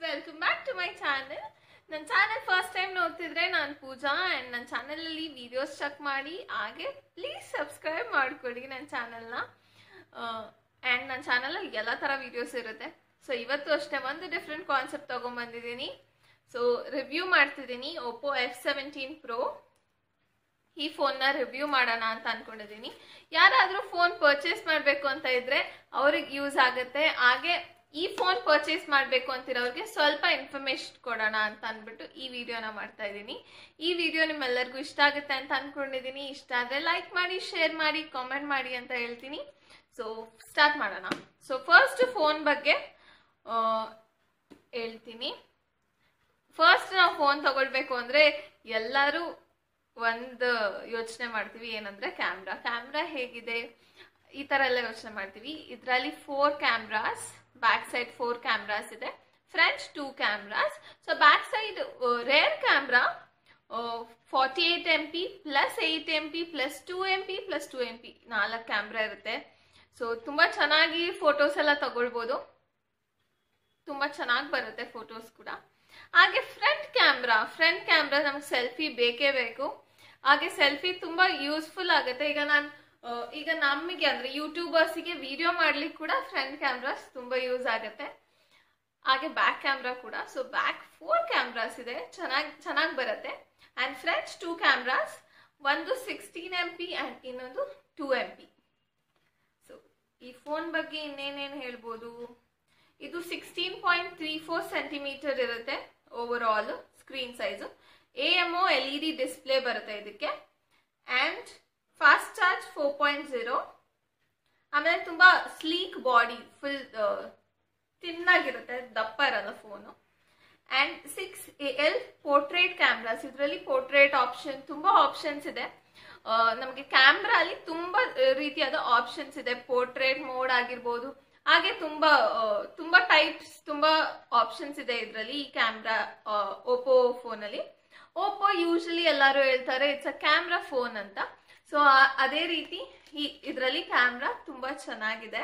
welcome back to my channel ನನ್ನ channel first time ನೋಡ್ತಿದ್ರೆ ನಾನು ಪೂಜಾ ಆ್ಯಂಡ್ ನನ್ನ ಚಾನಲಲ್ಲಿ ವಿಡಿಯೋಸ್ ಚೆಕ್ ಮಾಡಿ ಹಾಗೆ ಪ್ಲೀಸ್ ಸಬ್ಸ್ಕ್ರೈಬ್ ಮಾಡಿಕೊಡಿ ನನ್ನ ಚಾನಲ್ನ ಆ್ಯಂಡ್ ನನ್ನ ಚಾನಲಲ್ಲಿ ಎಲ್ಲ ಥರ ವಿಡಿಯೋಸ್ ಇರುತ್ತೆ ಸೊ ಇವತ್ತು ಅಷ್ಟೇ ಒಂದು ಡಿಫ್ರೆಂಟ್ ಕಾನ್ಸೆಪ್ಟ್ ತೊಗೊಂಬಂದಿದ್ದೀನಿ ಸೊ ರಿವ್ಯೂ ಮಾಡ್ತಿದ್ದೀನಿ ಒಪ್ಪೋ ಎಫ್ ಸೆವೆಂಟೀನ್ ಪ್ರೋ ಈ ಫೋನ್ನ ರಿವ್ಯೂ ಮಾಡೋಣ ಅಂತ ಅನ್ಕೊಂಡಿದ್ದೀನಿ ಯಾರಾದರೂ ಫೋನ್ ಪರ್ಚೇಸ್ ಮಾಡಬೇಕು ಅಂತ ಇದ್ರೆ ಅವ್ರಿಗೆ ಯೂಸ್ ಆಗುತ್ತೆ ಹಾಗೆ ಈ ಫೋನ್ ಪರ್ಚೇಸ್ ಮಾಡಬೇಕು ಅಂತಿರೋರಿಗೆ ಸ್ವಲ್ಪ ಇನ್ಫಾರ್ಮೇಶನ್ ಕೊಡೋಣ ಅಂತ ಅಂದ್ಬಿಟ್ಟು ಈ ವಿಡಿಯೋನ ಮಾಡ್ತಾ ಇದ್ದೀನಿ ಈ ವಿಡಿಯೋ ನಿಮ್ಮೆಲ್ಲರಿಗೂ ಇಷ್ಟ ಆಗುತ್ತೆ ಅಂತ ಅನ್ಕೊಂಡಿದ್ದೀನಿ ಇಷ್ಟ ಆದರೆ ಲೈಕ್ ಮಾಡಿ ಶೇರ್ ಮಾಡಿ ಕಾಮೆಂಟ್ ಮಾಡಿ ಅಂತ ಹೇಳ್ತೀನಿ ಸೊ ಸ್ಟಾರ್ಟ್ ಮಾಡೋಣ ಸೊ ಫಸ್ಟ್ ಫೋನ್ ಬಗ್ಗೆ ಆ, ಹೇಳ್ತೀನಿ ಫಸ್ಟ್ ನಾವು ಫೋನ್ ತಗೊಳ್ಬೇಕು ಅಂದ್ರೆ ಎಲ್ಲರೂ ಒಂದು ಯೋಚನೆ ಮಾಡ್ತೀವಿ ಏನಂದ್ರೆ ಕ್ಯಾಮ್ರಾ ಕ್ಯಾಮ್ರಾ ಹೇಗಿದೆ ಈ ತರ ಎಲ್ಲ ಯೋಚನೆ ಮಾಡ್ತೀವಿ ಇದರಲ್ಲಿ four cameras back side four cameras ಇದೆ front two cameras so back side rear camera forty eight M P plus eight M P plus two M P plus two M P ನಾಲ್ಕು camera ಇರುತ್ತೆ so ತುಂಬಾ ಚೆನ್ನಾಗಿ photos ಎಲ್ಲ ತಗೊಳ್ಬೋದು ತುಂಬಾ ಚೆನ್ನಾಗಿ ಬರುತ್ತೆ ಫೋಟೋಸ್ ಕೂಡ ಹಾಗೆ ಫ್ರಂಟ್ ಕ್ಯಾಮ್ರಾ ಫ್ರಂಟ್ ಕ್ಯಾಮ್ರಾ ನಮ್ಗೆ ಸೆಲ್ಫಿ ಬೇಕೇ ಬೇಕು ಹಾಗೆ ಸೆಲ್ಫಿ ತುಂಬಾ ಯೂಸ್ಫುಲ್ ಆಗುತ್ತೆ ಈಗ ನಾನು ಈಗ ನಮಗೆ ಅಂದ್ರೆ ಯೂಟ್ಯೂಬರ್ಸಿಗೆ ವಿಡಿಯೋ ಮಾಡ್ಲಿಕ್ಕೆ ಕೂಡ ಫ್ರಂಟ್ ಕ್ಯಾಮ್ರಾಸ್ ತುಂಬಾ ಯೂಸ್ ಆಗುತ್ತೆ ಹಾಗೆ ಬ್ಯಾಕ್ ಕ್ಯಾಮ್ರಾ ಕೂಡ ಸೊ ಬ್ಯಾಕ್ ಫೋರ್ ಕ್ಯಾಮ್ರಾಸ್ ಇದೆ ಚೆನ್ನಾಗಿ ಚೆನ್ನಾಗಿ ಬರುತ್ತೆ ಅಂಡ್ ಫ್ರಂಟ್ ಟೂ ಕ್ಯಾಮ್ರಾಸ್ ಒಂದು ಸಿಕ್ಸ್ಟೀನ್ ಎಂ ಪಿ ಅಂಡ್ ಇನ್ನೊಂದು ಟೂ ಎಂ ಪಿ ಸೊ ಈ ಫೋನ್ ಬಗ್ಗೆ ಇನ್ನೇನೇನು ಹೇಳ್ಬೋದು ಇದು sixteen point three four centimetre ಇರುತ್ತೆ over all screen size A M O L E D display ಬರುತ್ತೆ ಇದಕ್ಕೆ and fast charge four point zero ಆಮೇಲೆ ತುಂಬಾ ಸ್ಲೀಕ್ ಬಾಡಿ ಫುಲ್ ತಿನ್ನಾಗಿರುತ್ತೆ ದಪ್ಪ ಇರಲ್ಲ phone and six L portrait cameras ಇದರಲ್ಲಿ portrait option ತುಂಬಾ ಆಪ್ಷನ್ಸ್ ಇದೆ ನಮಗೆ ಕ್ಯಾಮ್ರಾ ಅಲ್ಲಿ ತುಂಬಾ ಆ, ರೀತಿಯಾದ ಆಪ್ಷನ್ಸ್ ಇದೆ ಪೋರ್ಟ್ರೇಟ್ ಮೋಡ್ ಆಗಿರ್ಬೋದು ಹಾಗೆ ತುಂಬಾ ಆ, ತುಂಬಾ ಟೈಪ್ಸ್ ತುಂಬಾ ಆಪ್ಷನ್ಸ್ ಇದೆ ಇದರಲ್ಲಿ ಈ ಕ್ಯಾಮ್ರಾ ಓಪೋ ಫೋನಲ್ಲಿ ಓಪೋ ಯೂಶಲಿ ಎಲ್ಲರೂ ಹೇಳ್ತಾರೆ ಇಟ್ಸ್ ಅ ಕ್ಯಾಮ್ರಾ ಫೋನ್ ಅಂತ ಸೊ ಅದೇ ರೀತಿ ಈ ಇದರಲ್ಲಿ ಕ್ಯಾಮ್ರಾ ತುಂಬಾ ಚೆನ್ನಾಗಿದೆ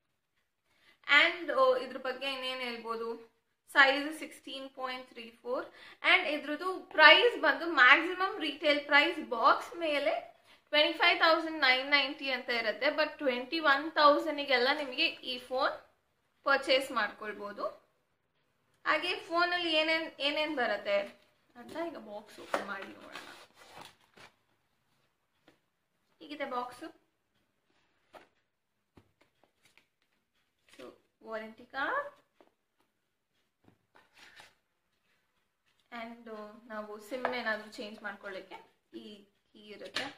ಆ್ಯಂಡ್ ಇದ್ರ ಬಗ್ಗೆ ಇನ್ನೇನು ಹೇಳ್ಬೋದು size sixteen point three four and ಇದ್ರದ್ದು ಪ್ರೈಸ್ ಬಂದು ಮ್ಯಾಕ್ಸಿಮಮ್ ರಿಟೇಲ್ ಪ್ರೈಸ್ ಬಾಕ್ಸ್ ಮೇಲೆ twenty five thousand nine ninety ಅಂತ ಇರುತ್ತೆ ಬಟ್ ಟ್ವೆಂಟಿ ಒನ್ ತೌಸಂಡಿಗೆಲ್ಲ ನಿಮಗೆ ಈ ಫೋನ್ ಪರ್ಚೇಸ್ ಮಾಡ್ಕೊಳ್ಬೋದು ಹಾಗೆ ಫೋನಲ್ಲಿ ಏನೇನು ಏನೇನು ಬರುತ್ತೆ ಅಂತ ಈಗ ಬಾಕ್ಸ್ ಓಪನ್ ಮಾಡಿ ನೋಡೋಣ ಹೀಗಿದೆ box so warranty card and ನಾವು ಸಿಮ್ ಏನಾದರೂ ಚೇಂಜ್ ಮಾಡ್ಕೊಳ್ಳಿಕ್ಕೆ ಈ ಕೀ ಇರುತ್ತೆ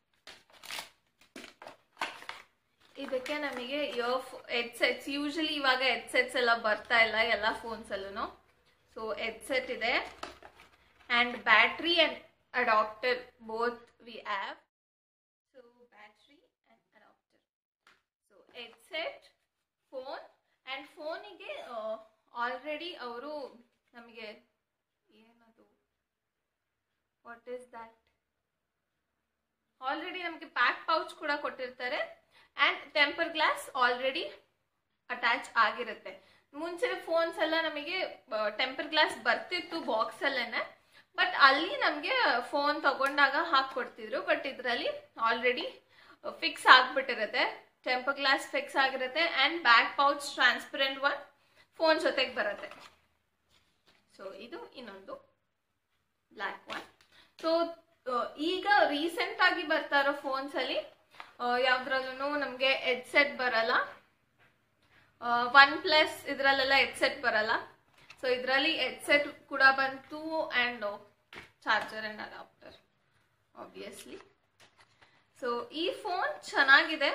ಇದಕ್ಕೆ ನಮಗೆ ಇಯರ್ ಹೆಡ್ಸೆಟ್ಸ್ ಯೂಶಲಿ ಇವಾಗ ಹೆಡ್ಸೆಟ್ಸ್ ಎಲ್ಲ ಬರ್ತಾ ಇಲ್ಲ ಎಲ್ಲ ಫೋನ್ಸಲ್ಲೂ ಸೊ ಹೆಡ್ಸೆಟ್ ಇದೆ and battery and adapter both we have so battery and adapter so headset phone and ಫೋನಿಗೆ ಆಲ್ರೆಡಿ ಅವರು ನಮಗೆ ಏನದು ವಾಟ್ ಈಸ್ ದಟ್ ಆಲ್ರೆಡಿ ನಮಗೆ ಪ್ಯಾಕ್ ಪೌಚ್ ಕೂಡ ಕೊಟ್ಟಿರ್ತಾರೆ and temper glass already attach ಆಗಿರುತ್ತೆ ಮುಂಚೆ ಫೋನ್ಸ್ ಎಲ್ಲ ನಮಗೆ ಟೆಂಪರ್ ಗ್ಲಾಸ್ ಬರ್ತಿತ್ತು ಬಾಕ್ಸ್ ಅಲ್ಲೇನೆ ಬಟ್ ಅಲ್ಲಿ ನಮಗೆ ಫೋನ್ ತಗೊಂಡಾಗ ಹಾಕೊಡ್ತಿದ್ರು ಬಟ್ ಇದರಲ್ಲಿ ಆಲ್ರೆಡಿ ಫಿಕ್ಸ್ ಆಗ್ಬಿಟ್ಟಿರುತ್ತೆ ಟೆಂಪರ್ ಗ್ಲಾಸ್ ಫಿಕ್ಸ್ ಆಗಿರುತ್ತೆ and back pouch transparent one phone ಜೊತೆಗೆ ಬರುತ್ತೆ ಸೊ ಇದು ಇನ್ನೊಂದು ಬ್ಲ್ಯಾಕ್ ಒನ್ ಸೊ ಈಗ ರೀಸೆಂಟ್ ಆಗಿ ಬರ್ತಾ ಇರೋ ಫೋನ್ಸ್ ಅಲ್ಲಿ ಯಾವ್ದ್ರಲ್ಲೂ ನಮಗೆ ಹೆಡ್ಸೆಟ್ ಬರಲ್ಲ ಒನ್ ಪ್ಲಸ್ ಇದರಲ್ಲೆಲ್ಲ ಹೆಡ್ಸೆಟ್ ಬರಲ್ಲ ಸೊ ಇದರಲ್ಲಿ ಹೆಡ್ಸೆಟ್ ಕೂಡ ಬಂತು and charger and adapter obviously so ಈ ಫೋನ್ ಚೆನ್ನಾಗಿದೆ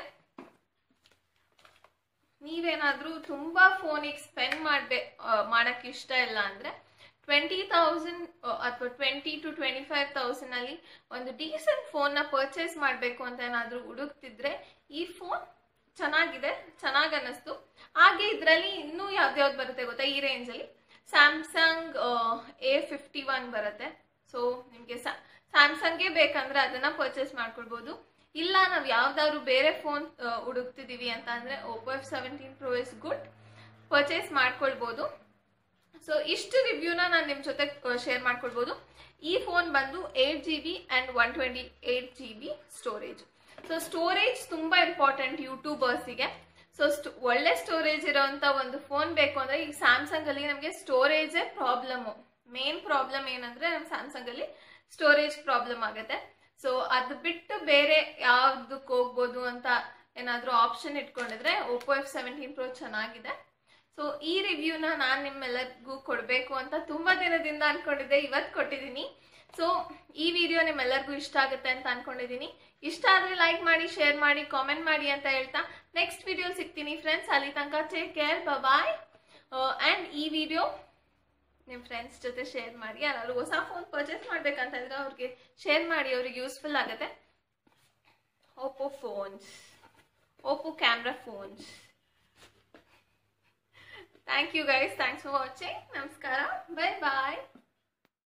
ನೀವೇನಾದ್ರೂ ತುಂಬಾ ಫೋನಿಗೆ ಸ್ಪೆಂಡ್ ಮಾಡ್ಬೇ ಮಾಡಕ್ ಇಷ್ಟ ಇಲ್ಲ ಅಂದ್ರೆ ಟ್ವೆಂಟಿ ತೌಸಂಡ್ ಅಥವಾ twenty two twenty five thousand ಅಲ್ಲಿ ಒಂದು ಡೀಸೆಂಟ್ ಫೋನ್ ನ ಪರ್ಚೇಸ್ ಮಾಡಬೇಕು ಅಂತ ಏನಾದ್ರೂ ಹುಡುಕ್ತಿದ್ರೆ ಈ ಫೋನ್ ಚೆನ್ನಾಗಿದೆ ಚೆನ್ನಾಗಿ ಅನ್ನಿಸ್ತು ಹಾಗೆ ಇದರಲ್ಲಿ ಇನ್ನೂ ಯಾವ್ದ್ಯಾವ್ದು ಬರುತ್ತೆ ಗೊತ್ತಾ ಈ ರೇಂಜ್ ಅಲ್ಲಿ ಸ್ಯಾಮ್ಸಂಗ್ ಎ ಫಿಫ್ಟಿ ಒನ್ ಬರುತ್ತೆ ಸೊ ನಿಮಗೆ ಸ್ಯಾಮ್ಸಂಗೇ ಬೇಕಂದ್ರೆ ಅದನ್ನ ಪರ್ಚೇಸ್ ಮಾಡ್ಕೊಳ್ಬೋದು ಇಲ್ಲ ನಾವು ಯಾವ್ದಾದ್ರು ಬೇರೆ ಫೋನ್ ಹುಡುಕ್ತಿದೀವಿ ಅಂತ ಅಂದ್ರೆ Oppo F seventeen Pro is good purchase ಮಾಡ್ಕೊಳ್ಬೋದು ಸೊ ಇಷ್ಟು ರಿವ್ಯೂನ ನಾನು ನಿಮ್ಮ ಜೊತೆ ಶೇರ್ ಮಾಡ್ಕೊಳ್ಬೋದು ಈ ಫೋನ್ ಬಂದು eight G B and one twenty eight G B storage so storage ತುಂಬಾ ಇಂಪಾರ್ಟೆಂಟ್ ಯೂಟ್ಯೂಬರ್ಸಿಗೆ ಸೊ ಒಳ್ಳೆ ಸ್ಟೋರೇಜ್ ಇರೋಂಥ ಒಂದು ಫೋನ್ ಬೇಕು ಅಂದ್ರೆ ಈಗ ಸ್ಯಾಮ್ಸಂಗ್ ಅಲ್ಲಿ ನಮಗೆ ಸ್ಟೋರೇಜೇ ಪ್ರಾಬ್ಲಮ್ ಮೇನ್ ಪ್ರಾಬ್ಲಮ್ ಏನಂದ್ರೆ ನಮ್ಮ ಸ್ಯಾಮ್ಸಂಗ್ ಅಲ್ಲಿ ಸ್ಟೋರೇಜ್ ಪ್ರಾಬ್ಲಮ್ ಆಗುತ್ತೆ ಸೊ ಅದು ಬಿಟ್ಟು ಬೇರೆ ಯಾವ್ದಕ್ಕೆ ಹೋಗ್ಬೋದು ಅಂತ ಏನಾದರೂ ಆಪ್ಷನ್ ಇಟ್ಕೊಂಡಿದ್ರೆ ಓಪೋ ಎಫ್ ಸೆವೆಂಟೀನ್ ಪ್ರೋ ಚೆನ್ನಾಗಿದೆ ಸೊ ಈ ರಿವ್ಯೂನ ನಾನು ನಿಮ್ಮೆಲ್ಲರಿಗೂ ಕೊಡಬೇಕು ಅಂತ ತುಂಬಾ ದಿನದಿಂದ ಅನ್ಕೊಂಡಿದ್ದೆ ಇವತ್ತು ಕೊಟ್ಟಿದ್ದೀನಿ ಸೊ ಈ ವಿಡಿಯೋ ನಿಮ್ಮೆಲ್ಲರಿಗೂ ಇಷ್ಟ ಆಗುತ್ತೆ ಅಂತ ಅನ್ಕೊಂಡಿದ್ದೀನಿ ಇಷ್ಟ ಆದ್ರೆ ಲೈಕ್ ಮಾಡಿ ಶೇರ್ ಮಾಡಿ ಕಾಮೆಂಟ್ ಮಾಡಿ ಅಂತ ಹೇಳ್ತಾ ನೆಕ್ಸ್ಟ್ ವಿಡಿಯೋ ಸಿಗ್ತೀನಿ ಫ್ರೆಂಡ್ಸ್ ಅಲ್ಲಿ ತನಕ ಟೇಕ್ ಕೇರ್ ಬಾಯ್ ಆ್ಯಂಡ್ ಈ ವಿಡಿಯೋ ನಿಮ್ಮ ಫ್ರೆಂಡ್ಸ್ ಜೊತೆ ಶೇರ್ ಮಾಡಿ ಯಾರಾದ್ರು ಹೊಸ ಫೋನ್ ಪರ್ಚೇಸ್ ಮಾಡ್ಬೇಕಂತ ಇದ್ರೆ ಅವ್ರಿಗೆ ಶೇರ್ ಮಾಡಿ ಅವ್ರಿಗೆ ಯೂಸ್ಫುಲ್ ಆಗುತ್ತೆ Oppo phones Oppo camera phones thank you guys thanks for watching ನಮಸ್ಕಾರ ಬೈ ಬಾಯ್